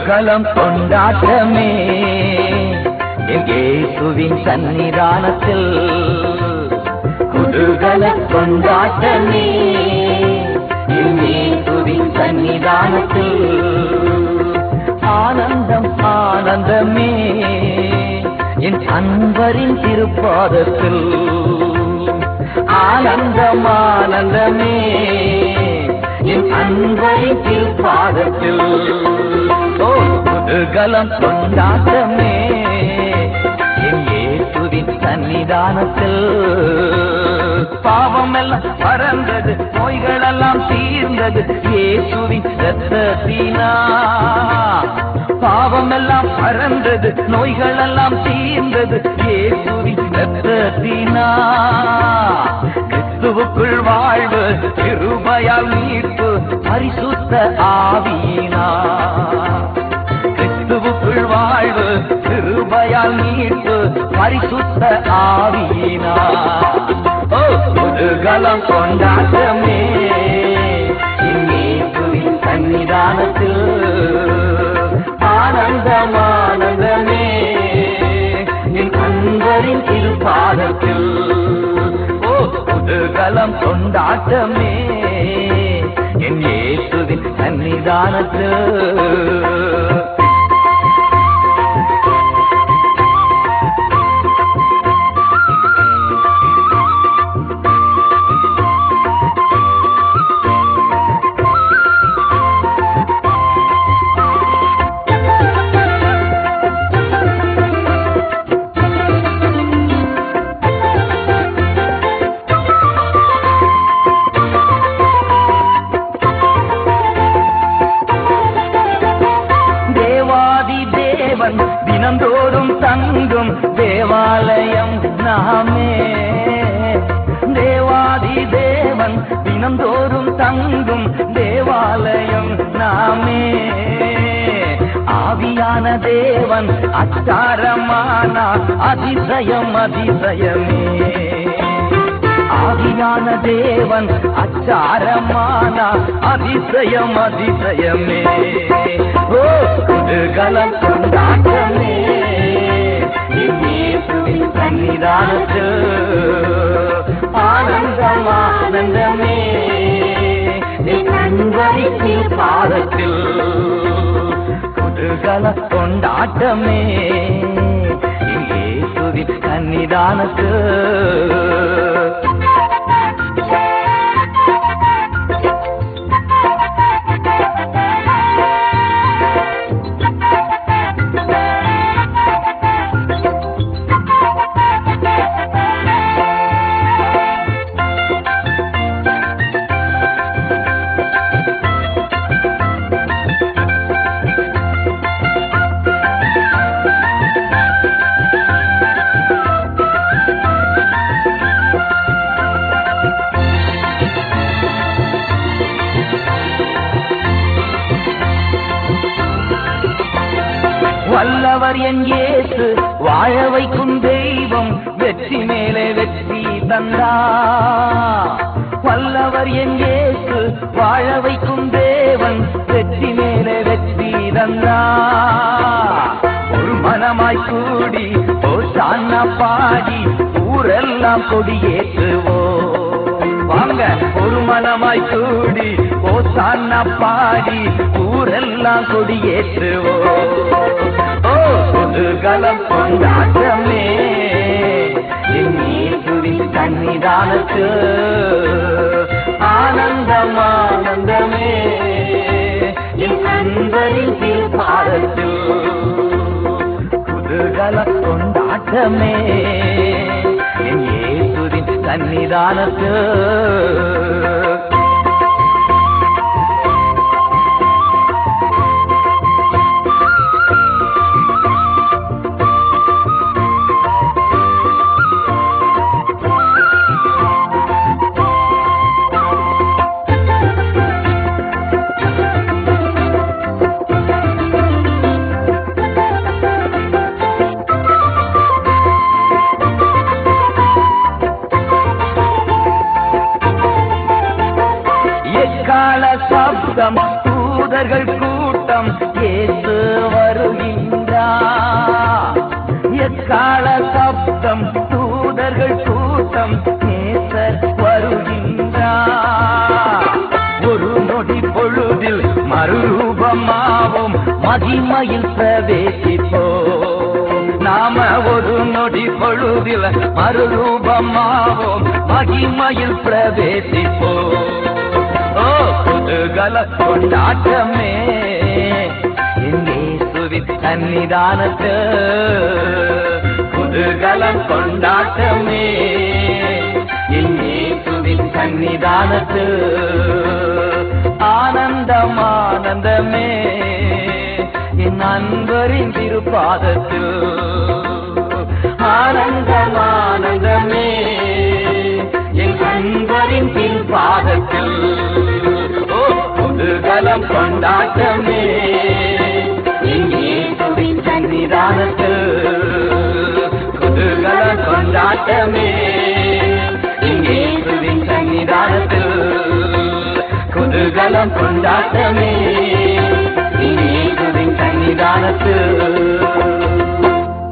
குதூகலம் கொண்டாட்டமே என் இயேசுவின் சன்னிதானத்தில் குதூகல கொண்டாட்டமே என் இயேசுவின் சன்னிதானத்தில் ஆனந்தம் ஆனந்தமே என் அன்பரின் திருப்பாதத்தில் ஆனந்தம் ஆனந்தமே என் அன்பரின் திருப்பாதத்தில் ஓ குதூகலம் கொண்டாட்டமே என் இயேசுவின் சன்னிதானத்தில் பாவம் எல்லாம் பறந்தது நோய்கள் எல்லாம் தீர்ந்தது இயேசுவின் ரத்தத்தினா பாவம் எல்லாம் பறந்தது நோய்கள் எல்லாம் தீர்ந்தது இயேசுவின் ரத்தத்தினா கிறிஸ்துவுக்குள் வாழ்வு கிருபையால் மீட்பு பரிசுத்த ஆவியினா கிறிஸ்துவுக்குள் வாழ்வு கிருபையால் மீட்பு பரிசுத்த ஆவியினா ஓ முதுகலம் கொண்டாட்டமே இயேசுவின் சன்னிதானத்தில் ஆனந்தம் ஆனந்தமே என் அன்பரின் திருப்பாதத்தில் ஓ குதூகலம் கொண்டாட்டமே என் இயேசுவின் சன்னிதானத்தில் தேவாதி தேவன் தினந்தோறும் தங்கும் தேவாலயம் நாமே தேவாதி தேவன் தினந்தோறும் தங்கும் தேவாலயம் நாமே ஆவியான தேவன் அச்சாரமான அதிசயம் அதிசயமே ஆவியான தேவன் அச்சாரமான அதிசயம் அதிசயமே ஓ குதூகலம் கொண்டாட்டமே இயேசுவின் சன்னிதானத்தில் ஆனந்தம் ஆனந்தமே என் அன்பரின் பாதத்தில் குதூகல கொண்டாட்டமே இயேசுவின் சன்னிதானத்தில் வல்லவர் என் இயேசு வாழ வைக்கும் தெய்வம் வெற்றி மேலே வெற்றி தந்தா வல்லவர் என் இயேசு வாழ வைக்கும் தேவன் வெற்றி மேலே வெற்றி தந்தா ஒரு மனமாய் கூடி ஓ சான்னா பாடி ஊரெல்லாம் கொடியேற்றுவோம் வாங்க ஒரு மனமாய் கூடி ஓ சான்னா பாடி ஊரெல்லாம் கொடியேற்றுவோம் ஓ குதூகலம் கொண்டாட்டமே என் இயேசுவின் சன்னிதானத்து ஆனந்தம் ஆனந்தமே என் அன்பரின் தீர்ப்பாரத்தில் குதூகல கொண்டாட்டமே என் இயேசுவின் சன்னிதானத்து எக்கால சப்தம் தூதர்கள் கூட்டம் சத்தம் இயேசு வருகின்றார் எக்கால சப்தம் தூதர்கள் கூட்டம் நேசர் வருகின்றார் ஒரு நொடி பொழுதில் மறுரூபமாவும் மகிமையில் பிரவேசிப்போம் நாம ஒரு நொடி பொழுதில் மறுரூபமாவும் மகிமையில் பிரவேசிப்போம் ஓ குதூகல கொண்டாட்டமே இயேசுவின் சன்னிதானத்து குதூகலம் கொண்டாட்டமே இயேசுவின் சன்னிதானத்து ஆனந்தம் ஆனந்தமே என் அன்பரின் திருப்பாதத்தில் ஆனந்தம் ஆனந்தமே என் அன்பரின் திருப்பாதத்தில் ஓ புதுகலம் கொண்டாட்டமே என் இயேசுவின் சன்னிதானத்தில் குதூகலம் கொண்டாட்டமே என் இயேசுவின் சன்னிதானத்தில் குதூகலம் கொண்டாட்டமே என் இயேசுவின் சன்னிதானத்தில்